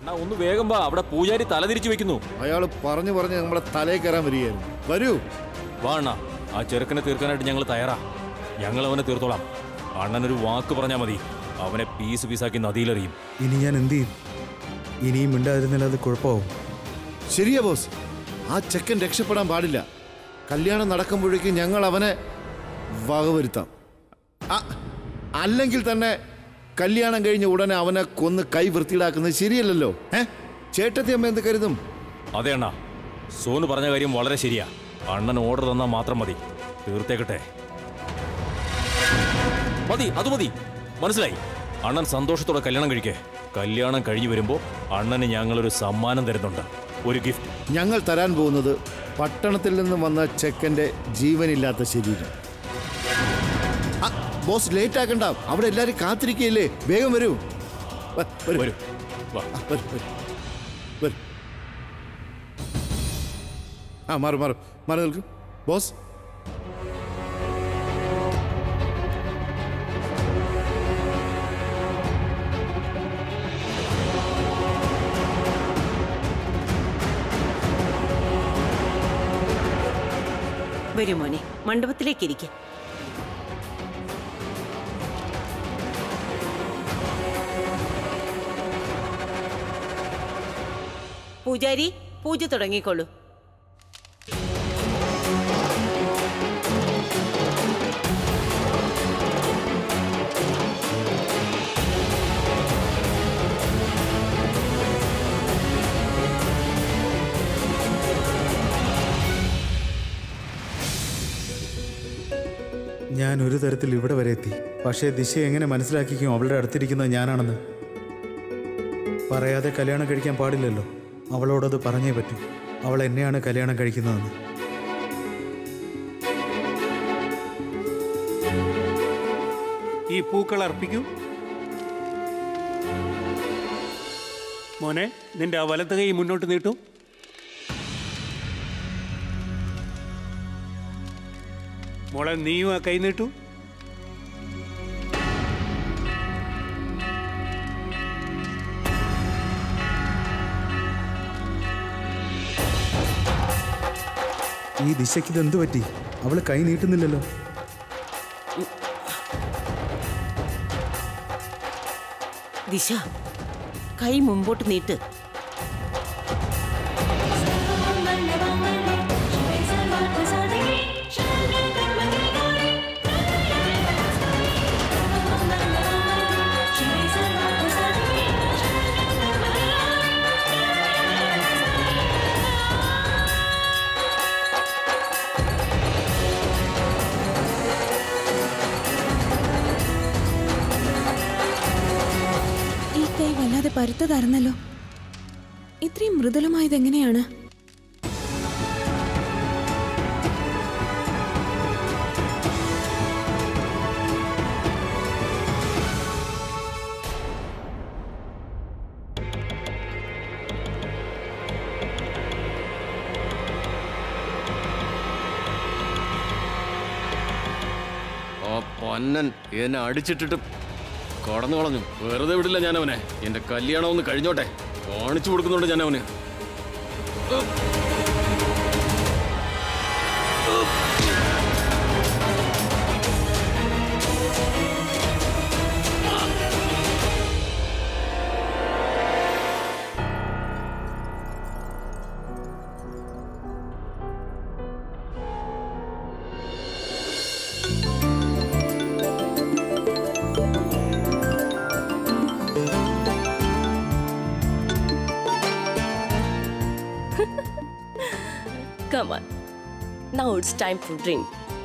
അണ്ണാ ഒന്ന് വേഗം വാ അവിടെ പൂജാരി തല തിരിച്ചു വെക്കുന്നു അയാൾ പറഞ്ഞു പറഞ്ഞ് നമ്മളെ തലയിൽ കയറാൻ വരികയായിരുന്നു വരൂ വാ അണ്ണാ ആ ചെറുക്കനെ തീർക്കാനായിട്ട് ഞങ്ങൾ തയ്യാറാ ഞങ്ങൾ അവനെ തീർത്തോളാം അണ്ണനൊരു വാക്ക് പറഞ്ഞാൽ മതി അവനെ പീസ് പീസാക്കി നദിയിലെറിയും ഇനി ഞാൻ എന്ത് ചെയ്യും ഇനിയും മിണ്ടാതിരുന്നാൽ അത് കുഴപ്പമാവും ശരിയാ ബോസ് ആ ചെക്കൻ രക്ഷപ്പെടാൻ പാടില്ല കല്യാണം നടക്കുമ്പോഴേക്കും ഞങ്ങൾ അവനെ വകവരുത്താം അ- അല്ലെങ്കിൽ തന്നെ കല്യാണം കഴിഞ്ഞ ഉടനെ അവനെ കൊന്ന് കൈ വൃത്തിയിടാക്കുന്നത് ശരിയല്ലല്ലോ ഏ ചേട്ടത്തി അമ്മ എന്ത് കരുതും അതെ അണ്ണാ സോനു പറഞ്ഞ കാര്യം വളരെ ശരിയാ അണ്ണൻ ഓർഡർ തന്നാൽ മാത്രം മതി തീർത്തേക്കട്ടെ മതി അത് മതി മനസ്സിലായി അണ്ണൻ സന്തോഷത്തോടെ കല്യാണം കഴിക്കേ കല്യാണം കഴിഞ്ഞു വരുമ്പോൾ അണ്ണന് ഞങ്ങളൊരു സമ്മാനം തരുന്നുണ്ട് ഒരു ഗിഫ്റ്റ് ഞങ്ങൾ തരാൻ പോകുന്നത് പട്ടണത്തിൽ നിന്ന് വന്ന ചെക്കന്റെ ജീവനില്ലാത്ത ശരീരം ആ, ബോസ് ലേറ്റ് ആക്കണ്ട അവിടെ എല്ലാരും കാത്തിരിക്കുകയല്ലേ വേഗം വരൂ വ- വരൂ. വരൂ വാ ആ, വരൂ, വരൂ. വരൂ. ആ മാറി മാറി മാറി നിൽക്കും ബോസ് വരൂ മോനെ മണ്ഡപത്തിലേക്ക് ഇരിക്കെ പൂജാരി പൂജ തുടങ്ങിക്കോളൂ ഞാൻ ഒരു തരത്തിൽ ഇവിടെ വരെ എത്തി പക്ഷേ ദിശ എങ്ങനെ മനസ്സിലാക്കിക്കും അവളുടെ അടുത്തിരിക്കുന്നത് ഞാനാണെന്ന് പറയാതെ കല്യാണം കഴിക്കാൻ പാടില്ലല്ലോ അവളോടത് പറഞ്ഞേ പറ്റൂ അവൾ എന്നെയാണ് കല്യാണം കഴിക്കുന്നതെന്ന് ഈ പൂക്കൾ അർപ്പിക്കൂ മോനെ നിന്റെ ആ വലത്ത് കൈ മുന്നോട്ട് നീട്ടു മോളെ നീയും ആ കൈ നീട്ടു ഈ ദിശയ്ക്ക് ഇത് എന്ത് പറ്റി അവൾ കൈ നീട്ടുന്നില്ലല്ലോ ദിശ കൈ മുമ്പോട്ട് നീട്ട് ഈ കൈ വല്ലാതെ പരുത്തതായിരുന്നല്ലോ ഇത്രയും മൃദുലമായത് എങ്ങനെയാണ് ആ പൊന്നൻ എന്നെ അടിച്ചിട്ടിട്ട് കടന്നു കളഞ്ഞു വെറുതെ വിടില്ല ഞാൻ അവനെ എന്റെ കല്യാണം ഒന്ന് കഴിഞ്ഞോട്ടെ കാണിച്ചു കൊടുക്കുന്നുണ്ട് ഞാൻ അവന് Come on. Now it's time for drink.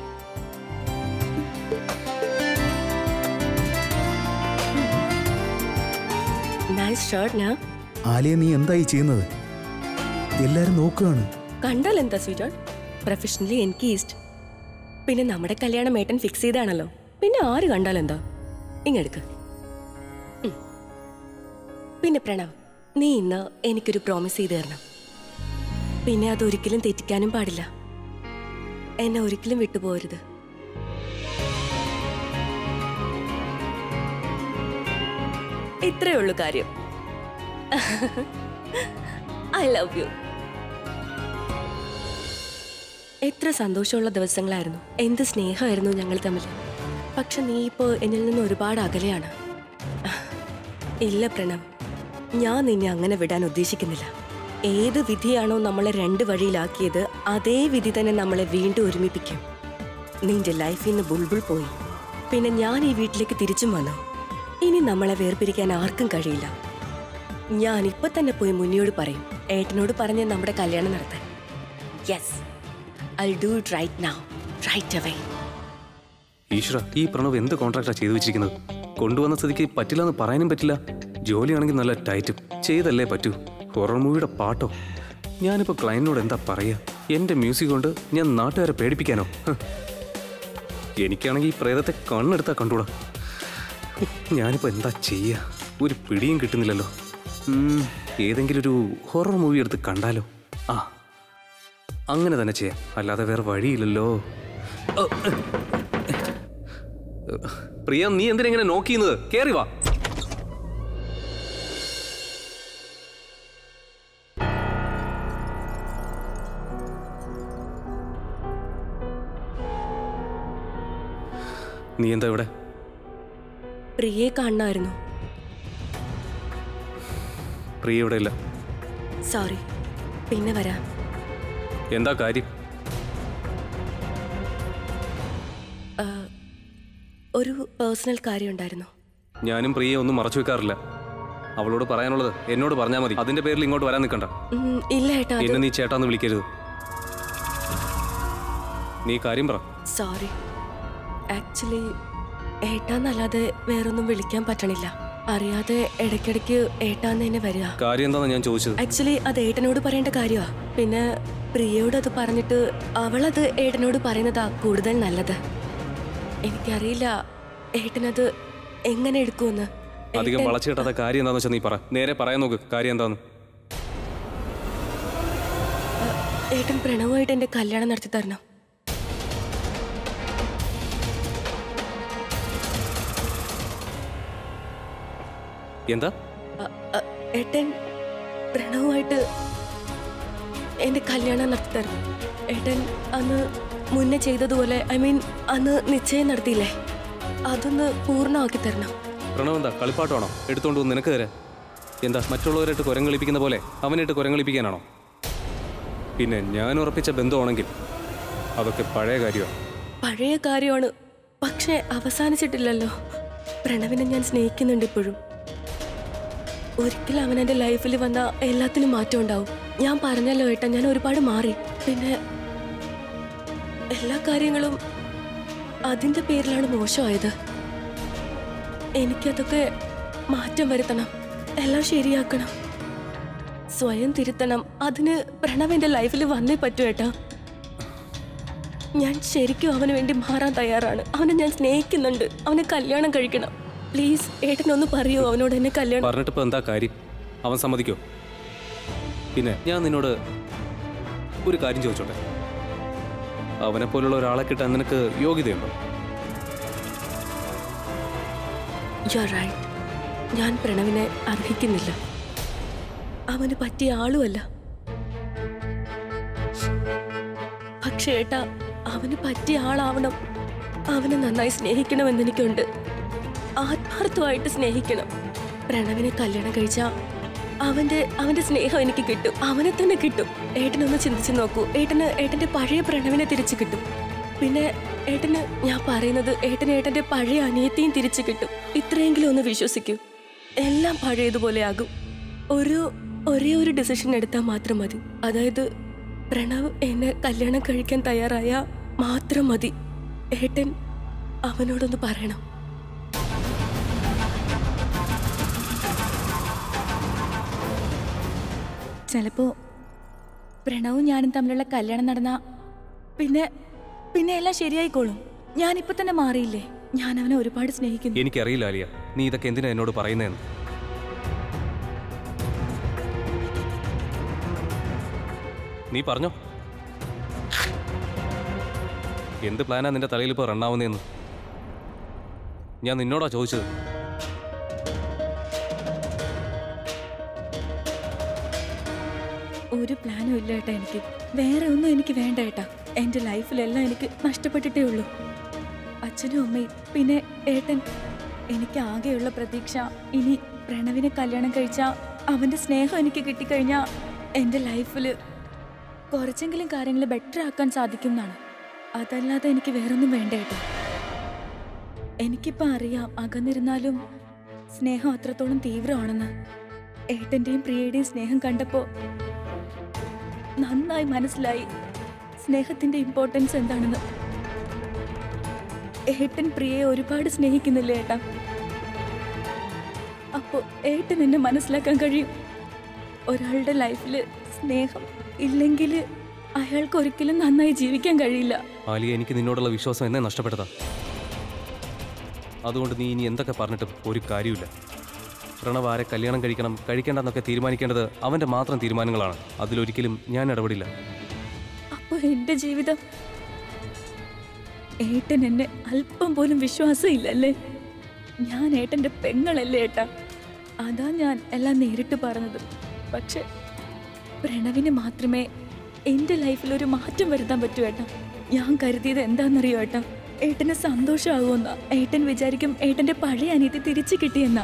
Nice shirt, now. Alia നീ എന്തായി ചെയ്യുന്നത് എല്ലാരും നോക്കുകയാണ് കണ്ടാൽ എന്താ സ്വീറ്റ് പ്രൊഫഷണലി എനിക്ക് ഈസ്റ്റ് പിന്നെ നമ്മുടെ കല്യാണം ഏട്ടൻ ഫിക്സ് ചെയ്താണല്ലോ പിന്നെ ആര് കണ്ടാൽ എന്താ ഇങ്ങെടുക്ക് ഉം. പിന്നെ പ്രണവ് നീ ഇന്ന് എനിക്കൊരു പ്രോമിസ് ചെയ്തു തരണം പിന്നെ അതൊരിക്കലും തെറ്റിക്കാനും പാടില്ല എന്നെ ഒരിക്കലും വിട്ടുപോകരുത് ഇത്രയേ ഉള്ളൂ കാര്യം ഐ ലവ് യു എത്ര സന്തോഷമുള്ള ദിവസങ്ങളായിരുന്നു എന്ത് സ്നേഹമായിരുന്നു ഞങ്ങൾ തമ്മിൽ പക്ഷെ നീ ഇപ്പോൾ എന്നിൽ നിന്ന് ഒരുപാട് അകലെയാണ് ഇല്ല പ്രണവ് ഞാൻ നിന്നെ അങ്ങനെ വിടാൻ ഉദ്ദേശിക്കുന്നില്ല ഏത് വിധിയാണോ നമ്മളെ രണ്ട് വഴിയിലാക്കിയത് അതേ വിധി തന്നെ നമ്മളെ വീണ്ടും ഒരുമിപ്പിക്കും നിന്റെ ലൈഫിൽ നിന്ന് ബുൾബുൾ പോയി പിന്നെ ഞാൻ ഈ വീട്ടിലേക്ക് തിരിച്ചും വന്നു ഇനി നമ്മളെ വേർപിരിക്കാൻ ആർക്കും കഴിയില്ല ഞാൻ ഇപ്പൊ തന്നെ പോയി മുന്നിയോട് പറയും ഏട്ടനോട് പറഞ്ഞ് നമ്മുടെ കല്യാണം നടത്താൻ yes I do it right now right away ഈശ്വര ഈ പ്രണവ് എന്ത് കോൺട്രാക്റ്റാ ചെയ്തു വെച്ചിരിക്കുന്നത് കൊണ്ടുവന്ന സ്ഥിതിക്ക് പറ്റില്ല എന്ന് പറയാനും പറ്റില്ല ജോലിയാണെങ്കിൽ നല്ല ടൈറ്റും ചെയ്തല്ലേ പറ്റൂ ഹൊറർ മൂവിയുടെ പാട്ടോ ഞാനിപ്പോൾ ക്ലയന്റിനോട് എന്താ പറയുക എൻ്റെ മ്യൂസിക് കൊണ്ട് ഞാൻ നാട്ടുകാരെ പേടിപ്പിക്കാനോ ഹ്. എനിക്കാണെങ്കിൽ ഈ പ്രേതത്തെ കണ്ണെടുത്താ കണ്ടൂടാ ഞാനിപ്പോൾ എന്താ ചെയ്യുക ഒരു പിടിയും കിട്ടുന്നില്ലല്ലോ ഉം, ഏതെങ്കിലും ഒരു ഹൊറർ മൂവി എടുത്ത് കണ്ടാലോ ആ അങ്ങനെ തന്നെ ചെയ്യാം അല്ലാതെ വേറെ വഴിയില്ലല്ലോ ഓ, പ്രിയ നീ എന്തിനാ ഇങ്ങനെ നോക്കിയത് കേറി വാ നീ എന്താ ഇവിടെ പ്രിയെ കാണണമായിരുന്നു പ്രിയ ഇവിടെ ഇല്ല സോറി പിന്നെ വരാം എന്താ കാര്യം ആ, ഒരു പേഴ്സണൽ കാര്യം ഉണ്ടായിരുന്നു ഞാനും പ്രിയെ ഒന്നും മറച്ചു വെക്കാറില്ല അവളോട് പറയാനുള്ളത് എന്നോട് പറഞ്ഞാൽ മതി അതിന്റെ പേരിൽ ഇങ്ങോട്ട് വരാൻ നിൽക്കണ്ട ഉം, ഇല്ല ഏട്ടാ അത് എന്നെ നീ ചേട്ടാന്ന് വിളിക്കരുത് നീ കാര്യം പറ സോറി ആക്ച്വലി ഏട്ടാന്നല്ലാതെ വേറൊന്നും വിളിക്കാൻ പറ്റണില്ല അറിയാതെ ഇടയ്ക്കിടയ്ക്ക് ഏട്ടാന്ന് തന്നെ വരിക കാര്യം എന്താണെന്ന് ഞാൻ ചോദിച്ചത് ആക്ച്വലി അത് ഏട്ടനോട് പറയേണ്ട കാര്യമാ പിന്നെ പ്രിയയോട് അത് പറഞ്ഞിട്ട് അവളത് ഏട്ടനോട് പറയുന്നതാ കൂടുതൽ നല്ലത് എനിക്കറിയില്ല ഏട്ടനത് എങ്ങനെ എടുക്കുമെന്ന് അധികം ഏട്ടൻ- വളച്ചു കിട്ടാത്ത കാര്യം എന്താണെന്ന് വെച്ചാൽ നീ പറ നേരെ പറയാൻ നോക്ക് കാര്യം എന്താന്ന് ഏട്ടൻ പ്രണവുമായിട്ട് എന്റെ കല്യാണം നടത്തി തരണം എന്താ അ- അ- ഏട്ടൻ പ്രണവുമായിട്ട് എന്റെ കല്യാണം നടത്തി തരണം ഏട്ടൻ അന്ന് മുന്നേ ചെയ്തതുപോലെ ഐ മീൻ അന്ന് നിശ്ചയം നടത്തിയില്ലേ അതൊന്ന് പൂർണ്ണമാക്കി തരണം പ്രണവ് എന്താ കളിപ്പാട്ടാണോ എടുത്തോണ്ട് വന്ന് നിനക്ക് തരാം എന്താ മറ്റുള്ളവരായിട്ട് കുരങ്ങളിപ്പിക്കുന്ന പോലെ അവനായിട്ട് കുരങ്ങളിപ്പിക്കാനാണോ പിന്നെ ഞാൻ ഉറപ്പിച്ച ബന്ധമാണെങ്കിൽ അതൊക്കെ പഴയ കാര്യമാണ് പഴയ കാര്യമാണ് പക്ഷേ അവസാനിച്ചിട്ടില്ലല്ലോ പ്രണവിനെ ഞാൻ സ്നേഹിക്കുന്നുണ്ട് ഇപ്പോഴും ഒരിക്കലും അവൻ എൻ്റെ ലൈഫിൽ വന്ന എല്ലാത്തിനും മാറ്റം ഉണ്ടാവും ഞാൻ പറഞ്ഞല്ലോ ഏട്ടാ ഞാൻ ഒരുപാട് മാറി പിന്നെ എല്ലാ കാര്യങ്ങളും അതിൻ്റെ പേരിലാണ് മോശമായത് എനിക്കതൊക്കെ മാറ്റം വരുത്തണം എല്ലാം ശരിയാക്കണം സ്വയം തിരുത്തണം അതിന് പ്രണവ് എൻ്റെ ലൈഫിൽ വന്നേ പറ്റൂ ഏട്ടാ ഞാൻ ശരിക്കും അവന് വേണ്ടി മാറാൻ തയ്യാറാണ് അവനെ ഞാൻ സ്നേഹിക്കുന്നുണ്ട് അവനെ കല്യാണം കഴിക്കണം പ്ലീസ് ഏട്ടനൊന്ന് പറയൂ അവനോട് എന്നെ കല്യാണം പറഞ്ഞിട്ടിപ്പോൾ എന്താ കാര്യം അവൻ സമ്മതിക്കോ പിന്നെ ഞാൻ നിന്നോട് ഒരു കാര്യം ചോദിച്ചോട്ടെ അവനെ പോലുള്ള ഒരാളെ കിട്ടാൻ നിനക്ക് യോഗ്യതയുണ്ടോ യു റൈറ്റ് ഞാൻ പ്രണവിനെ അർഹിക്കുന്നില്ല അവന് പറ്റിയ ആളുമല്ല പക്ഷേ ഏട്ടാ അവന് പറ്റിയ ആളാവണം അവനെ നന്നായി സ്നേഹിക്കണമെന്ന് എനിക്കുണ്ട് ആത്മാർത്ഥമായിട്ട് സ്നേഹിക്കണം പ്രണവിനെ കല്യാണം കഴിച്ച അവന്റെ അവന്റെ സ്നേഹം എനിക്ക് കിട്ടും അവനെ തന്നെ കിട്ടും ഏട്ടനൊന്ന് ചിന്തിച്ചു നോക്കൂ ഏട്ടന് ഏട്ടന്റെ പഴയ പ്രണവിനെ തിരിച്ചു കിട്ടും പിന്നെ ഏട്ടന് ഞാൻ പറയുന്നത് ഏട്ടന് ഏട്ടന്റെ പഴയ അനിയത്തെയും തിരിച്ചു കിട്ടും ഇത്രയെങ്കിലും ഒന്ന് വിശ്വസിക്കൂ എല്ലാം പഴയതുപോലെ ആകും ഒരു ഒരേ ഒരു ഡിസിഷൻ എടുത്താൽ മാത്രം മതി അതായത് പ്രണവ് എന്നെ കല്യാണം കഴിക്കാൻ തയ്യാറായ മാത്രം മതി ഏട്ടൻ അവനോടൊന്ന് പറയണം ചിലപ്പോ പ്രണവും ഞാനും തമ്മിലുള്ള കല്യാണം നടന്ന പിന്നെ പിന്നെ എല്ലാം ശരിയായിക്കോളും ഞാനിപ്പോ തന്നെ മാറിയില്ലേ ഞാൻ അവനെ ഒരുപാട് സ്നേഹിക്കുന്നു എനിക്കറിയില്ല ആലിയ നീ ഇതൊക്കെ എന്തിനാ എന്നോട് പറയുന്നതെന്ന് നീ പറഞ്ഞോ എന്ത് പ്ലാനാ നിന്റെ തലയിൽ ഇപ്പോൾ റണ്ണാവുന്നതെന്ന് ഞാൻ നിന്നോടാ ചോദിച്ചത് ഒരു പ്ലാനും ഇല്ല ഏട്ടാ എനിക്ക് വേറെ ഒന്നും എനിക്ക് വേണ്ട ഏട്ടാ എൻ്റെ ലൈഫിലെല്ലാം എനിക്ക് നഷ്ടപ്പെട്ടിട്ടേ ഉള്ളൂ അച്ഛനും അമ്മയും പിന്നെ ഏട്ടൻ എനിക്ക് ആകെയുള്ള പ്രതീക്ഷ ഇനി പ്രണവിനെ കല്യാണം കഴിച്ചാൽ അവൻ്റെ സ്നേഹം എനിക്ക് കിട്ടിക്കഴിഞ്ഞാൽ എൻ്റെ ലൈഫിൽ കുറച്ചെങ്കിലും കാര്യങ്ങൾ ബെറ്റർ ആക്കാൻ സാധിക്കും എന്നാണ് അതല്ലാതെ എനിക്ക് വേറൊന്നും വേണ്ട ഏട്ടാ എനിക്കിപ്പോൾ അറിയാം അകന്നിരുന്നാലും സ്നേഹം അത്രത്തോളം തീവ്രമാണെന്ന് ഏട്ടന്റെയും പ്രിയയുടെയും സ്നേഹം കണ്ടപ്പോ നന്നായി മനസ്സിലായി സ്നേഹത്തിന്റെ ഇമ്പോർട്ടൻസ് എന്താണെന്ന് ഏട്ടൻ പ്രിയയെ ഒരുപാട് സ്നേഹിക്കുന്നില്ലേ ഏട്ടാ അപ്പോ ഏട്ടൻ എന്നെ മനസ്സിലാക്കാൻ കഴിയും ഒരാളുടെ ലൈഫിൽ സ്നേഹം ഇല്ലെങ്കിൽ അയാൾക്ക് ഒരിക്കലും നന്നായി ജീവിക്കാൻ കഴിയില്ല ആലിയ എനിക്ക് നിന്നോടുള്ള വിശ്വാസം എന്നെ നഷ്ടപ്പെട്ടതാ അതുകൊണ്ട് നീ ഇനി എന്തൊക്കെ പറഞ്ഞിട്ടും ഒരു കാര്യമില്ല പ്രണവ് ആരെ കല്യാണം കഴിക്കണം കഴിക്കേണ്ടെന്നൊക്കെ തീരുമാനിക്കേണ്ടത് അവൻ്റെ മാത്രം തീരുമാനങ്ങളാണ് അതിലൊരിക്കലും ഞാൻ ഇടപെടില്ല അപ്പൊ എന്റെ ജീവിതം ഏട്ടൻ എന്നെ അല്പം പോലും വിശ്വാസം ഇല്ലല്ലേ ഞാൻ ഏട്ടന്റെ പെങ്ങളല്ലേ ഏട്ടാ അതാ ഞാൻ എല്ലാം നേരിട്ട് പറഞ്ഞത് പക്ഷെ പ്രണവിന് മാത്രമേ എന്റെ ലൈഫിൽ ഒരു മാറ്റം വരുത്താൻ പറ്റൂ ഏട്ടാ ഞാൻ കരുതിയത് എന്താണെന്നറിയോ ഏട്ടാ ഏട്ടന് സന്തോഷമാകുമെന്ന ഏട്ടൻ വിചാരിക്കും ഏട്ടന്റെ പഴയ അനിയത്തി തിരിച്ചു കിട്ടിയെന്ന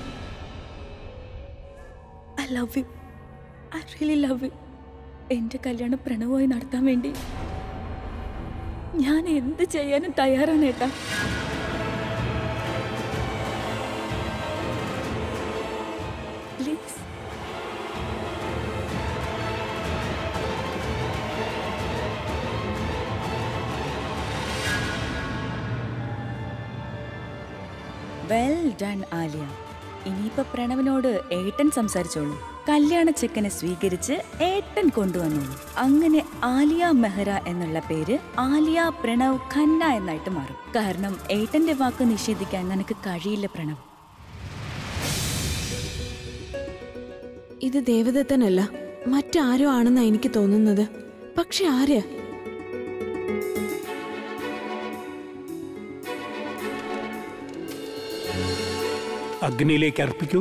I love you I really love you എന്റെ കല്യാണം പ്രണവമായി നടത്താൻ വേണ്ടി ഞാൻ എന്ത് ചെയ്യാനും തയ്യാറാണ് ഏട്ടാ പ്ലീസ് വെൽ ഡൺ ആലിയ ഇനിയിപ്പോ പ്രണവിനോട് ഏട്ടൻ സംസാരിച്ചോളൂ കല്യാണ ചെക്കനെ സ്വീകരിച്ച് ഏട്ടൻ കൊണ്ടുവന്നോളൂ അങ്ങനെ ആലിയ മെഹ്റ എന്നുള്ള പേര് ആലിയ പ്രണവ് ഖന്ന എന്നായിട്ട് മാറും കാരണം ഏട്ടന്റെ വാക്ക് നിഷേധിക്കാൻ നിനക്ക് കഴിയില്ല പ്രണവ് ഇത് ദേവദത്തനല്ല മറ്റാരോ ആണെന്നാ എനിക്ക് തോന്നുന്നത് പക്ഷെ ആര് അഗ്നിയിലേക്ക് അർപ്പിക്കൂ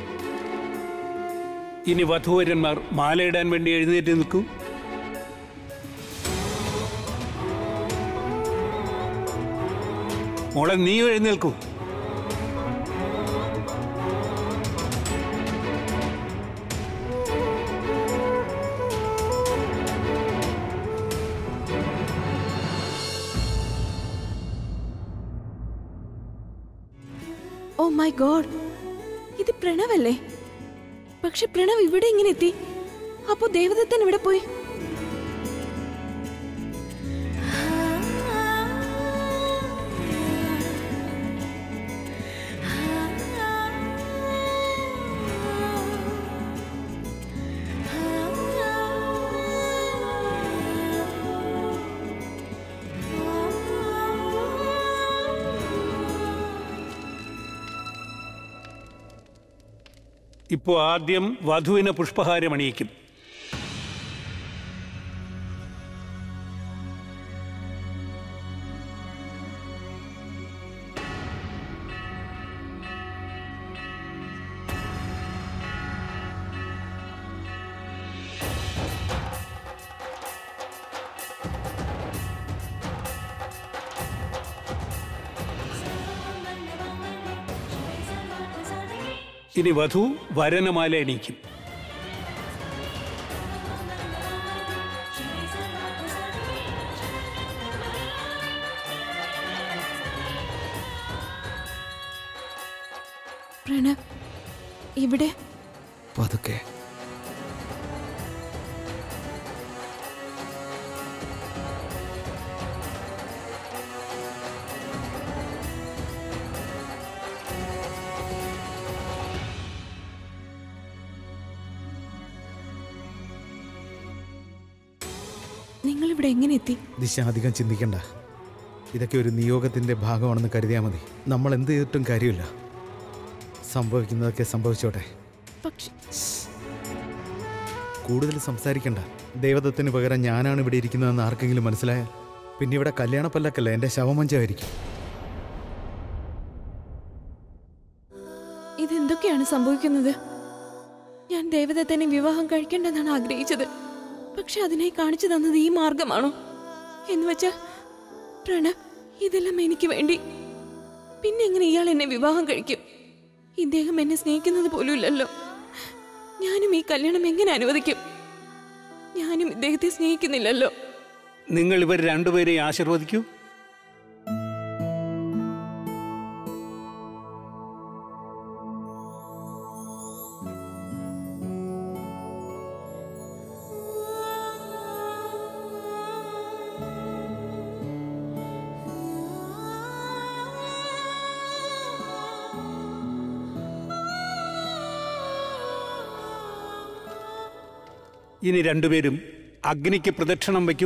ഇനി വധുവരന്മാർ മാലയിടാൻ വേണ്ടി എഴുന്നേറ്റ് നിൽക്കൂ മോളെ നീ എഴുന്നേൽക്കൂ ഓ മൈ ഗോഡ് ഇത് പ്രണവല്ലേ പക്ഷെ പ്രണവ് ഇവിടെ എങ്ങനെ എത്തി അപ്പോ ദേവദത്തൻ ഇവിടെ പോയി ഇപ്പോൾ ആദ്യം വധുവിന് പുഷ്പഹാരം അണിയിക്കും ഇനി വധു വരനമാല അണിയിക്കും പ്രണവ് ഇവിടെ പതുക്കെ നിങ്ങൾ ഇവിടെ എങ്ങനെ എത്തി ദിശ അധികം ചിന്തിക്കണ്ട ഇതൊക്കെ ഒരു നിയോഗത്തിൻ്റെ ഭാഗമാണെന്ന് കരുതിയാൽ മതി നമ്മൾ എന്ത് ചെയ്തിട്ടും കാര്യമില്ല സംഭവിക്കുന്നതൊക്കെ സംഭവിച്ചോട്ടെ പക്ഷെ കൂടുതൽ സംസാരിക്കണ്ട ദൈവദത്തിന് പകരം ഞാനാണ് ഇവിടെ ഇരിക്കുന്നതെന്ന് ആർക്കെങ്കിലും മനസ്സിലായാൽ പിന്നെ ഇവിടെ കല്യാണപ്പല്ലക്കല്ല എൻ്റെ ശവമഞ്ചമായിരിക്കും ഇതെന്തൊക്കെയാണ് സംഭവിക്കുന്നത് ഞാൻ ദേവദത്തനെ വിവാഹം കഴിക്കേണ്ടെന്നാണ് ആഗ്രഹിച്ചത് പക്ഷെ അതിനായി കാണിച്ചു തന്നത് ഈ മാർഗമാണോ എന്ന് വെച്ചാ പ്രണവ് ഇതെല്ലാം എനിക്ക് വേണ്ടി പിന്നെ എങ്ങനെ ഇയാൾ എന്നെ വിവാഹം കഴിക്കും ഇദ്ദേഹം എന്നെ സ്നേഹിക്കുന്നത് പോലുമില്ലല്ലോ ഞാനും ഈ കല്യാണം എങ്ങനെ അനുവദിക്കും ഞാനും ഇദ്ദേഹത്തെ സ്നേഹിക്കുന്നില്ലല്ലോ നിങ്ങൾ ഇവർ രണ്ടുപേരെയും ആശീർവദിക്കൂ ഇനി രണ്ടുപേരും അഗ്നിക്ക് പ്രദക്ഷിണം വയ്ക്കൂ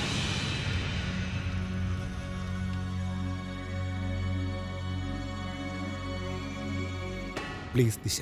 പ്ലീസ് ദിശ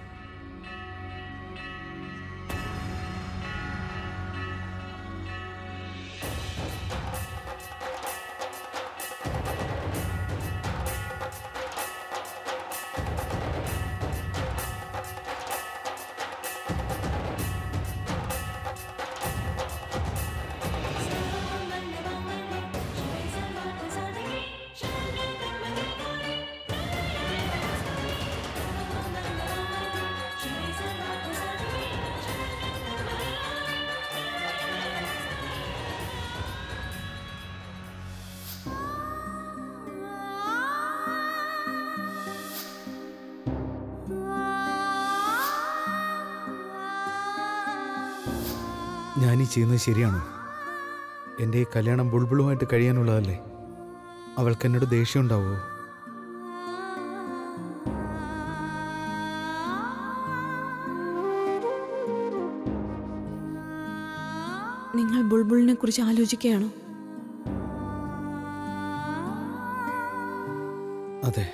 ഞാൻ ഈ ചെയ്യുന്നത് ശരിയാണോ എൻ്റെ ഈ കല്യാണം ബുൾബുളുമായിട്ട് കഴിയാനുള്ളതല്ലേ അവൾക്ക് എന്നോട് ദേഷ്യം ഉണ്ടാവുമോ നിങ്ങൾ ബുൾബുളിനെ കുറിച്ച് ആലോചിക്കുകയാണോ അതെ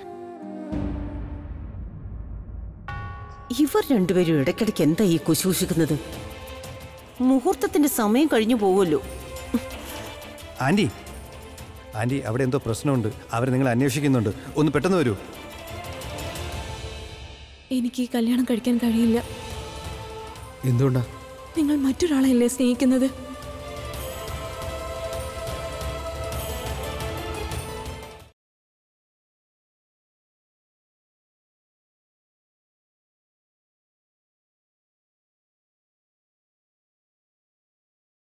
ഇവർ രണ്ടുപേരും ഇടയ്ക്കിടയ്ക്ക് എന്താ ഈ കുശൂഷിക്കുന്നത് മുഹൂർത്തത്തിന്റെ സമയം കഴിഞ്ഞു പോകുമല്ലോ ആൻറ്റി ആൻറ്റി അവിടെ എന്തോ പ്രശ്നമുണ്ട് അവർ നിങ്ങൾ അന്വേഷിക്കുന്നുണ്ട് ഒന്ന് പെട്ടെന്ന് വരൂ എനിക്ക് ഈ കല്യാണം കഴിക്കാൻ കഴിയില്ല എന്തുകൊണ്ടാ നിങ്ങൾ മറ്റൊരാളെയല്ലേ സ്നേഹിക്കുന്നത്